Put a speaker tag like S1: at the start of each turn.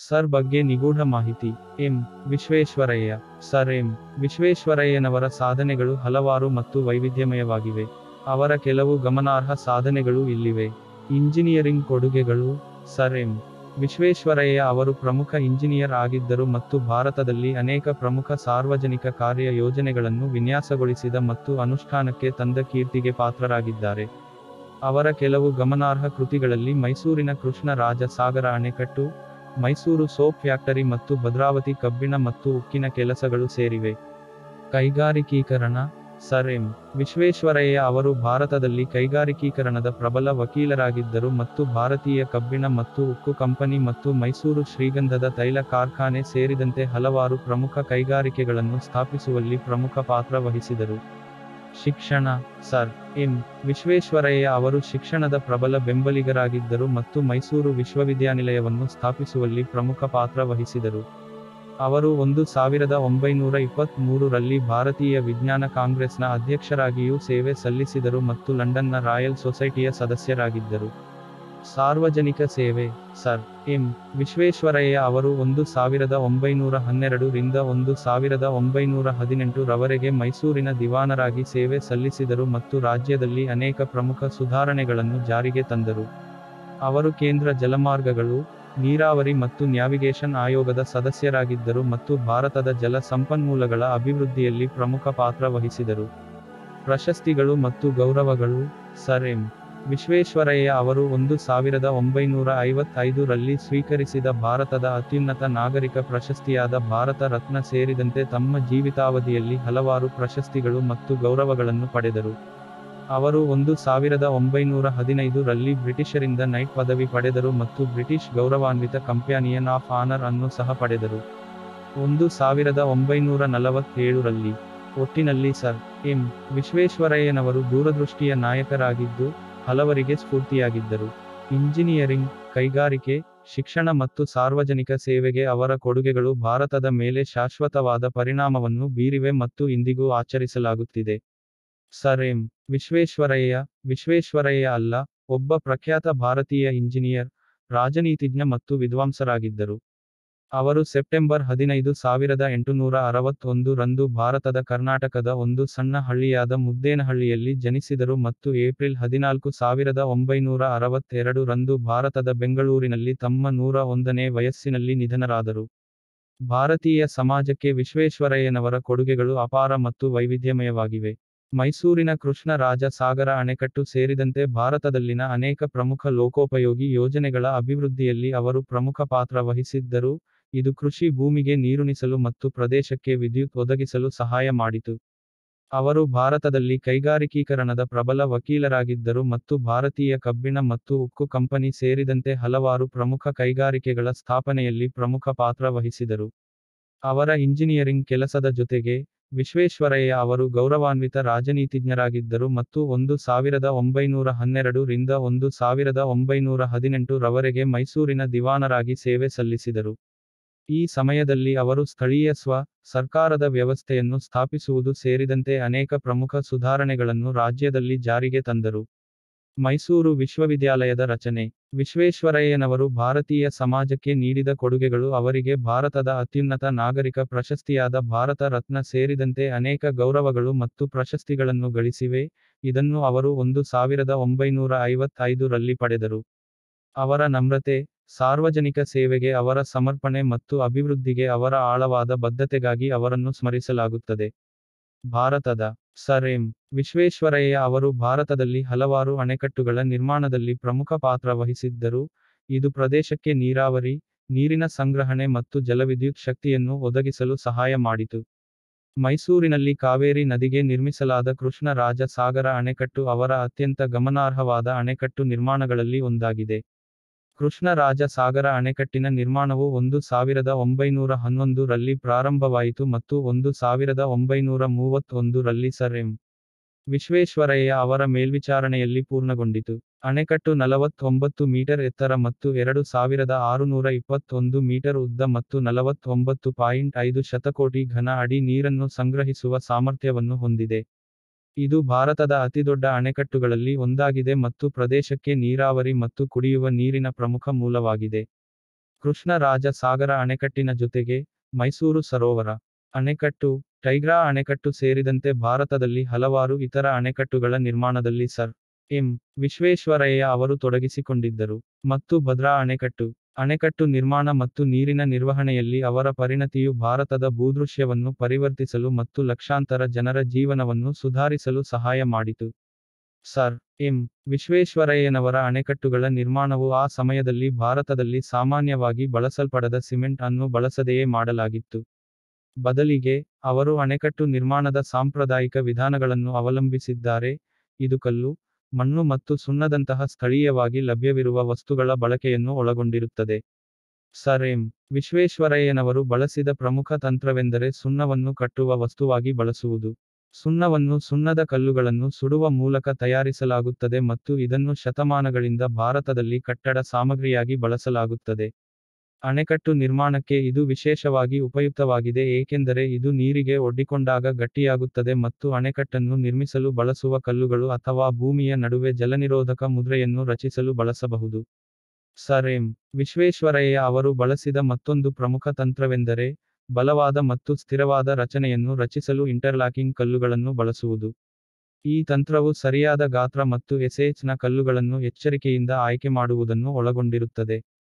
S1: sir ಬಗ್ಗೆ ನಿಗೂಢ ಮಾಹಿತಿ ಎಂ ವಿಶ್ವೇಶ್ವರಯ್ಯ ಸರ್ ಎಂ ವಿಶ್ವೇಶ್ವರಯ್ಯನವರ ಸಾಧನೆಗಳು ಹಲವಾರು ಮತ್ತು ವೈವಿಧ್ಯಮಯವಾಗಿವೆ ಅವರ ಕೆಲವು ಗಮನಾರ್ಹ ಸಾಧನೆಗಳು ಇಲ್ಲಿವೆ ಇಂಜಿನಿಯರಿಂಗ್ ಕೊಡುಗೆಗಳು ಸರ್ ಎಂ ವಿಶ್ವೇಶ್ವರಯ್ಯ ಅವರು ಪ್ರಮುಖ ಇಂಜಿನಿಯರ್ ಆಗಿದ್ದರು ಮತ್ತು ಭಾರತದಲ್ಲಿ ಅನೇಕ ಪ್ರಮುಖ ಸಾರ್ವಜನಿಕ ಕಾರ್ಯ ಯೋಜನೆಗಳನ್ನು ವಿನ್ಯಾಸಗೊಳಿಸಿದ ಮತ್ತು ಅನುಷ್ಠಾನಕ್ಕೆ ತಂದ ಕೀರ್ತಿಗೆ ಪಾತ್ರರಾಗಿದ್ದಾರೆ ಅವರ ಕೆಲವು ಗಮನಾರ್ಹ ಕೃತಿಗಳಲ್ಲಿ ಮೈಸೂರಿನ ಕೃಷ್ಣ ರಾಜ ಸಾಗರ ಅಣೆಕಟ್ಟು ಮೈಸೂರು ಸೋಪ್ ಫ್ಯಾಕ್ಟರಿ ಮತ್ತು ಭದ್ರಾವತಿ ಕಬ್ಬಿಣ ಮತ್ತು ಉಕ್ಕಿನ ಕೆಲಸಗಳು ಸೇರಿವೆ ಕೈಗಾರಿಕೀಕರಣ ಸರ್ ಎಂ ವಿಶ್ವೇಶ್ವರಯ್ಯ ಅವರು ಭಾರತದಲ್ಲಿ ಕೈಗಾರಿಕೀಕರಣದ ಪ್ರಬಲ ವಕೀಲರಾಗಿದ್ದರು ಮತ್ತು ಭಾರತೀಯ ಕಬ್ಬಿಣ ಮತ್ತು ಉಕ್ಕು ಕಂಪನಿ ಮತ್ತು ಮೈಸೂರು ಶ್ರೀಗಂಧದ ತೈಲ ಕಾರ್ಖಾನೆ ಸೇರಿದಂತೆ ಹಲವಾರು ಪ್ರಮುಖ ಕೈಗಾರಿಕೆಗಳನ್ನು ಸ್ಥಾಪಿಸುವಲ್ಲಿ ಪ್ರಮುಖ ಪಾತ್ರ ವಹಿಸಿದರು ಶಿಕ್ಷಣ ಸರ್ ಎಂ ವಿಶ್ವೇಶ್ವರಯ್ಯ ಅವರು ಶಿಕ್ಷಣದ ಪ್ರಬಲ ಬೆಂಬಲಿಗರಾಗಿದ್ದರು ಮತ್ತು ಮೈಸೂರು ವಿಶ್ವವಿದ್ಯಾನಿಲಯವನ್ನು ಸ್ಥಾಪಿಸುವಲ್ಲಿ ಪ್ರಮುಖ ಪಾತ್ರ ವಹಿಸಿದರು ಅವರು ಒಂದು ಸಾವಿರದ ಒಂಬೈನೂರ ಇಪ್ಪತ್ತ್ ಮೂರರಲ್ಲಿ ಭಾರತೀಯ ವಿಜ್ಞಾನ ಕಾಂಗ್ರೆಸ್ನ ಅಧ್ಯಕ್ಷರಾಗಿಯೂ ಸೇವೆ ಸಲ್ಲಿಸಿದರು ಮತ್ತು ಲಂಡನ್ನ ರಾಯಲ್ ಸೊಸೈಟಿಯ ಸದಸ್ಯರಾಗಿದ್ದರು ಸಾರ್ವಜನಿಕ ಸೇವೆ ಸರ್ ಎಂ ವಿಶ್ವೇಶ್ವರಯ್ಯ ಅವರು ಒಂದು ಸಾವಿರದ ಒಂಬೈನೂರ ಹನ್ನೆರಡು ರಿಂದ ಒಂದು ಸಾವಿರದ ಒಂಬೈನೂರ ಹದಿನೆಂಟು ರವರೆಗೆ ಮೈಸೂರಿನ ದಿವಾನರಾಗಿ ಸೇವೆ ಸಲ್ಲಿಸಿದರು ಮತ್ತು ರಾಜ್ಯದಲ್ಲಿ ಅನೇಕ ಪ್ರಮುಖ ಸುಧಾರಣೆಗಳನ್ನು ಜಾರಿಗೆ ತಂದರು ಅವರು ಕೇಂದ್ರ ಜಲಮಾರ್ಗಗಳು ನೀರಾವರಿ ಮತ್ತು ನ್ಯಾವಿಗೇಷನ್ ಆಯೋಗದ ಸದಸ್ಯರಾಗಿದ್ದರು ಮತ್ತು ಭಾರತದ ಜಲ ಸಂಪನ್ಮೂಲಗಳ ಅಭಿವೃದ್ಧಿಯಲ್ಲಿ ಪ್ರಮುಖ ಪಾತ್ರ ವಹಿಸಿದರು ಪ್ರಶಸ್ತಿಗಳು ಮತ್ತು ಗೌರವಗಳು ಸರ್ ಎಂ ವಿಶ್ವೇಶ್ವರಯ್ಯ ಅವರು ಒಂದು ಸಾವಿರದ ಒಂಬೈನೂರ ಐವತ್ತೈದು ರಲ್ಲಿ ಸ್ವೀಕರಿಸಿದ ಭಾರತದ ಅತ್ಯುನ್ನತ ನಾಗರಿಕ ಪ್ರಶಸ್ತಿಯಾದ ಭಾರತ ರತ್ನ ಸೇರಿದಂತೆ ತಮ್ಮ ಜೀವಿತಾವಧಿಯಲ್ಲಿ ಹಲವಾರು ಪ್ರಶಸ್ತಿಗಳು ಮತ್ತು ಗೌರವಗಳನ್ನು ಪಡೆದರು ಅವರು ಒಂದು ಸಾವಿರದ ಒಂಬೈನೂರ ಹದಿನೈದು ರಲ್ಲಿ ಬ್ರಿಟಿಷರಿಂದ ನೈಟ್ ಪದವಿ ಪಡೆದರು ಮತ್ತು ಬ್ರಿಟಿಷ್ ಗೌರವಾನ್ವಿತ ಕಂಪ್ಯಾನಿಯನ್ ಆಫ್ ಆನರ್ ಅನ್ನು ಸಹ ಪಡೆದರು ಒಂದು ಸಾವಿರದ ಒಂಬೈನೂರ ನಲವತ್ತೇಳರಲ್ಲಿ ಒಟ್ಟಿನಲ್ಲಿ ಸರ್ ಎಂ ವಿಶ್ವೇಶ್ವರಯ್ಯನವರು ದೂರದೃಷ್ಟಿಯ ನಾಯಕರಾಗಿದ್ದು ಹಲವರಿಗೆ ಸ್ಫೂರ್ತಿಯಾಗಿದ್ದರು ಇಂಜಿನಿಯರಿಂಗ್ ಕೈಗಾರಿಕೆ ಶಿಕ್ಷಣ ಮತ್ತು ಸಾರ್ವಜನಿಕ ಸೇವೆಗೆ ಅವರ ಕೊಡುಗೆಗಳು ಭಾರತದ ಮೇಲೆ ಶಾಶ್ವತವಾದ ಪರಿಣಾಮವನ್ನು ಬೀರಿವೆ ಮತ್ತು ಇಂದಿಗೂ ಆಚರಿಸಲಾಗುತ್ತಿದೆ ಸರ್ ಎಂ ವಿಶ್ವೇಶ್ವರಯ್ಯ ವಿಶ್ವೇಶ್ವರಯ್ಯ ಅಲ್ಲ ಒಬ್ಬ ಪ್ರಖ್ಯಾತ ಭಾರತೀಯ ಇಂಜಿನಿಯರ್ ರಾಜನೀತಿಜ್ಞ ಮತ್ತು ವಿದ್ವಾಂಸರಾಗಿದ್ದರು ಅವರು ಸೆಪ್ಟೆಂಬರ್ ಹದಿನೈದು ಸಾವಿರದ ಎಂಟುನೂರ ಅರವತ್ತೊಂದು ರಂದು ಭಾರತದ ಕರ್ನಾಟಕದ ಒಂದು ಸಣ್ಣ ಹಳ್ಳಿಯಾದ ಮುದ್ದೇನಹಳ್ಳಿಯಲ್ಲಿ ಜನಿಸಿದರು ಮತ್ತು ಏಪ್ರಿಲ್ ಹದಿನಾಲ್ಕು ಸಾವಿರದ ಒಂಬೈನೂರ ಅರವತ್ತೆರಡು ರಂದು ಭಾರತದ ಬೆಂಗಳೂರಿನಲ್ಲಿ ತಮ್ಮ ನೂರ ಒಂದನೇ ವಯಸ್ಸಿನಲ್ಲಿ ನಿಧನರಾದರು ಭಾರತೀಯ ಸಮಾಜಕ್ಕೆ ವಿಶ್ವೇಶ್ವರಯ್ಯನವರ ಕೊಡುಗೆಗಳು ಅಪಾರ ಮತ್ತು ವೈವಿಧ್ಯಮಯವಾಗಿವೆ ಮೈಸೂರಿನ ಕೃಷ್ಣ ರಾಜ ಸಾಗರ ಅಣೆಕಟ್ಟು ಸೇರಿದಂತೆ ಭಾರತದಲ್ಲಿನ ಅನೇಕ ಪ್ರಮುಖ ಲೋಕೋಪಯೋಗಿ ಯೋಜನೆಗಳ ಅಭಿವೃದ್ಧಿಯಲ್ಲಿ ಅವರು ಪ್ರಮುಖ ಪಾತ್ರ ವಹಿಸಿದ್ದರು ಇದು ಕೃಷಿ ಭೂಮಿಗೆ ನೀರುಣಿಸಲು ಮತ್ತು ಪ್ರದೇಶಕ್ಕೆ ವಿದ್ಯುತ್ ಒದಗಿಸಲು ಸಹಾಯ ಮಾಡಿತು ಅವರು ಭಾರತದಲ್ಲಿ ಕೈಗಾರಿಕೀಕರಣದ ಪ್ರಬಲ ವಕೀಲರಾಗಿದ್ದರು ಮತ್ತು ಭಾರತೀಯ ಕಬ್ಬಿಣ ಮತ್ತು ಉಕ್ಕು ಕಂಪನಿ ಸೇರಿದಂತೆ ಹಲವಾರು ಪ್ರಮುಖ ಕೈಗಾರಿಕೆಗಳ ಸ್ಥಾಪನೆಯಲ್ಲಿ ಪ್ರಮುಖ ಪಾತ್ರ ವಹಿಸಿದರು ಅವರ ಇಂಜಿನಿಯರಿಂಗ್ ಕೆಲಸದ ಜೊತೆಗೆ ವಿಶ್ವೇಶ್ವರಯ್ಯ ಅವರು ಗೌರವಾನ್ವಿತ ರಾಜನೀತಿಜ್ಞರಾಗಿದ್ದರು ಮತ್ತು ಒಂದು ಸಾವಿರದ ಒಂಬೈನೂರ ಹನ್ನೆರಡು ರಿಂದ ಒಂದು ಸಾವಿರದ ಒಂಬೈನೂರ ಹದಿನೆಂಟು ರವರೆಗೆ ಮೈಸೂರಿನ ದಿವಾನರಾಗಿ ಸೇವೆ ಸಲ್ಲಿಸಿದರು ಈ ಸಮಯದಲ್ಲಿ ಅವರು ಸ್ಥಳೀಯ ಸ್ವ ಸರ್ಕಾರದ ವ್ಯವಸ್ಥೆಯನ್ನು ಸ್ಥಾಪಿಸುವುದು ಸೇರಿದಂತೆ ಅನೇಕ ಪ್ರಮುಖ ಸುಧಾರಣೆಗಳನ್ನು ರಾಜ್ಯದಲ್ಲಿ ಜಾರಿಗೆ ತಂದರು ಮೈಸೂರು ವಿಶ್ವವಿದ್ಯಾಲಯದ ರಚನೆ ವಿಶ್ವೇಶ್ವರಯ್ಯನವರು ಭಾರತೀಯ ಸಮಾಜಕ್ಕೆ ನೀಡಿದ ಕೊಡುಗೆಗಳು ಅವರಿಗೆ ಭಾರತದ ಅತ್ಯುನ್ನತ ನಾಗರಿಕ ಪ್ರಶಸ್ತಿಯಾದ ಭಾರತ ರತ್ನ ಸೇರಿದಂತೆ ಅನೇಕ ಗೌರವಗಳು ಮತ್ತು ಪ್ರಶಸ್ತಿಗಳನ್ನು ಗಳಿಸಿವೆ ಇದನ್ನು ಅವರು ಒಂದು ಸಾವಿರದ ಒಂಬೈನೂರ ಐವತ್ತೈದು ರಲ್ಲಿ ಪಡೆದರು ಅವರ ನಮ್ರತೆ ಸಾರ್ವಜನಿಕ ಸೇವೆಗೆ ಅವರ ಸಮರ್ಪಣೆ ಮತ್ತು ಅಭಿವೃದ್ಧಿಗೆ ಅವರ ಆಳವಾದ ಬದ್ಧತೆಗಾಗಿ ಅವರನ್ನು ಸ್ಮರಿಸಲಾಗುತ್ತದೆ ಭಾರತದ ಸರ್ ಎಂ ವಿಶ್ವೇಶ್ವರಯ್ಯ ಅವರು ಭಾರತದಲ್ಲಿ ಹಲವಾರು ಅಣೆಕಟ್ಟುಗಳ ನಿರ್ಮಾಣದಲ್ಲಿ ಪ್ರಮುಖ ಪಾತ್ರ ವಹಿಸಿದ್ದರು ಇದು ಪ್ರದೇಶಕ್ಕೆ ನೀರಾವರಿ ನೀರಿನ ಸಂಗ್ರಹಣೆ ಮತ್ತು ಜಲವಿದ್ಯುತ್ ಶಕ್ತಿಯನ್ನು ಒದಗಿಸಲು ಸಹಾಯ ಮಾಡಿತು ಮೈಸೂರಿನಲ್ಲಿ ಕಾವೇರಿ ನದಿಗೆ ನಿರ್ಮಿಸಲಾದ ಕೃಷ್ಣ ರಾಜ ಸಾಗರ ಅಣೆಕಟ್ಟು ಅವರ ಅತ್ಯಂತ ಗಮನಾರ್ಹವಾದ ಅಣೆಕಟ್ಟು ನಿರ್ಮಾಣಗಳಲ್ಲಿ ಒಂದಾಗಿದೆ ಕೃಷ್ಣ ರಾಜ ಸಾಗರ ಅಣೆಕಟ್ಟಿನ ನಿರ್ಮಾಣವು ಒಂದು ಸಾವಿರದ ಒಂಬೈನೂರ ಹನ್ನೊಂದು ರಲ್ಲಿ ಪ್ರಾರಂಭವಾಯಿತು ಮತ್ತು ಒಂದು ಸಾವಿರದ ಒಂಬೈನೂರ ಮೂವತ್ತೊಂದು ರಲ್ಲಿ ಸರ್ ಎಂ ವಿಶ್ವೇಶ್ವರಯ್ಯ ಅವರ ಮೇಲ್ವಿಚಾರಣೆಯಲ್ಲಿ ಪೂರ್ಣಗೊಂಡಿತು ಅಣೆಕಟ್ಟು ನಲವತ್ತೊಂಬತ್ತು ಮೀಟರ್ ಎತ್ತರ ಮತ್ತು ಎರಡು ಸಾವಿರದ ಆರುನೂರ ಇಪ್ಪತ್ತೊಂದು ಮೀಟರ್ ಉದ್ದ ಮತ್ತು ನಲವತ್ತೊಂಬತ್ತು ಪಾಯಿಂಟ್ ಐದು ಶತಕೋಟಿ ಘನ ಅಡಿ ನೀರನ್ನು ಸಂಗ್ರಹಿಸುವ ಸಾಮರ್ಥ್ಯವನ್ನು ಹೊಂದಿದೆ ಇದು ಭಾರತದ ಅತಿದೊಡ್ಡ ಅಣೆಕಟ್ಟುಗಳಲ್ಲಿ ಒಂದಾಗಿದೆ ಮತ್ತು ಪ್ರದೇಶಕ್ಕೆ ನೀರಾವರಿ ಮತ್ತು ಕುಡಿಯುವ ನೀರಿನ ಪ್ರಮುಖ ಮೂಲವಾಗಿದೆ ಕೃಷ್ಣರಾಜ ಸಾಗರ ಅಣೆಕಟ್ಟಿನ ಜೊತೆಗೆ ಮೈಸೂರು ಸರೋವರ ಅಣೆಕಟ್ಟು ಟೈಗ್ರಾ ಅಣೆಕಟ್ಟು ಸೇರಿದಂತೆ ಭಾರತದಲ್ಲಿ ಹಲವಾರು ಇತರ ಅಣೆಕಟ್ಟುಗಳ ನಿರ್ಮಾಣದಲ್ಲಿ ಸರ್ ಎಂ ವಿಶ್ವೇಶ್ವರಯ್ಯ ಅವರು ತೊಡಗಿಸಿಕೊಂಡಿದ್ದರು ಮತ್ತು ಭದ್ರಾ ಅಣೆಕಟ್ಟು ಅಣೆಕಟ್ಟು ನಿರ್ಮಾಣ ಮತ್ತು ನೀರಿನ ನಿರ್ವಹಣೆಯಲ್ಲಿ ಅವರ ಪರಿಣತಿಯು ಭಾರತದ ಭೂದೃಶ್ಯವನ್ನು ಪರಿವರ್ತಿಸಲು ಮತ್ತು ಲಕ್ಷಾಂತರ ಜನರ ಜೀವನವನ್ನು ಸುಧಾರಿಸಲು ಸಹಾಯ ಮಾಡಿತು ಸರ್ ಎಂ ವಿಶ್ವೇಶ್ವರಯ್ಯನವರ ಅಣೆಕಟ್ಟುಗಳ ನಿರ್ಮಾಣವು ಆ ಸಮಯದಲ್ಲಿ ಭಾರತದಲ್ಲಿ ಸಾಮಾನ್ಯವಾಗಿ ಬಳಸಲ್ಪಡದ ಸಿಮೆಂಟ್ ಅನ್ನು ಬಳಸದೆಯೇ ಮಾಡಲಾಗಿತ್ತು ಬದಲಿಗೆ ಅವರು ಅಣೆಕಟ್ಟು ನಿರ್ಮಾಣದ ಸಾಂಪ್ರದಾಯಿಕ ವಿಧಾನಗಳನ್ನು ಅವಲಂಬಿಸಿದ್ದಾರೆ ಇದು ಕಲ್ಲು ಮಣ್ಣು ಮತ್ತು ಸುಣ್ಣದಂತಹ ಸ್ಥಳೀಯವಾಗಿ ಲಭ್ಯವಿರುವ ವಸ್ತುಗಳ ಬಳಕೆಯನ್ನು ಒಳಗೊಂಡಿರುತ್ತದೆ ಸರ್ ಎಂ ವಿಶ್ವೇಶ್ವರಯ್ಯನವರು ಬಳಸಿದ ಪ್ರಮುಖ ತಂತ್ರವೆಂದರೆ ಸುಣ್ಣವನ್ನು ಕಟ್ಟುವ ವಸ್ತುವಾಗಿ ಬಳಸುವುದು ಸುಣ್ಣವನ್ನು ಸುಣ್ಣದ ಕಲ್ಲುಗಳನ್ನು ಸುಡುವ ಮೂಲಕ ತಯಾರಿಸಲಾಗುತ್ತದೆ ಮತ್ತು ಇದನ್ನು ಶತಮಾನಗಳಿಂದ ಭಾರತದಲ್ಲಿ ಕಟ್ಟಡ ಸಾಮಗ್ರಿಯಾಗಿ ಬಳಸಲಾಗುತ್ತದೆ ಅಣೆಕಟ್ಟು ನಿರ್ಮಾಣಕ್ಕೆ ಇದು ವಿಶೇಷವಾಗಿ ಉಪಯುಕ್ತವಾಗಿದೆ ಏಕೆಂದರೆ ಇದು ನೀರಿಗೆ ಒಡ್ಡಿಕೊಂಡಾಗ ಗಟ್ಟಿಯಾಗುತ್ತದೆ ಮತ್ತು ಅಣೆಕಟ್ಟನ್ನು ನಿರ್ಮಿಸಲು ಬಳಸುವ ಕಲ್ಲುಗಳು ಅಥವಾ ಭೂಮಿಯ ನಡುವೆ ಜಲನಿರೋಧಕ ಮುದ್ರೆಯನ್ನು ರಚಿಸಲು ಬಳಸಬಹುದು ಸರ್ ಎಂ ವಿಶ್ವೇಶ್ವರಯ್ಯ ಅವರು ಬಳಸಿದ ಮತ್ತೊಂದು ಪ್ರಮುಖ ತಂತ್ರವೆಂದರೆ ಬಲವಾದ ಮತ್ತು ಸ್ಥಿರವಾದ ರಚನೆಯನ್ನು ರಚಿಸಲು ಇಂಟರ್ಲಾಕಿಂಗ್ ಕಲ್ಲುಗಳನ್ನು ಬಳಸುವುದು ಈ ತಂತ್ರವು ಸರಿಯಾದ ಗಾತ್ರ ಮತ್ತು ಎಸೆಚ್ನ ಕಲ್ಲುಗಳನ್ನು ಎಚ್ಚರಿಕೆಯಿಂದ ಆಯ್ಕೆ ಮಾಡುವುದನ್ನು ಒಳಗೊಂಡಿರುತ್ತದೆ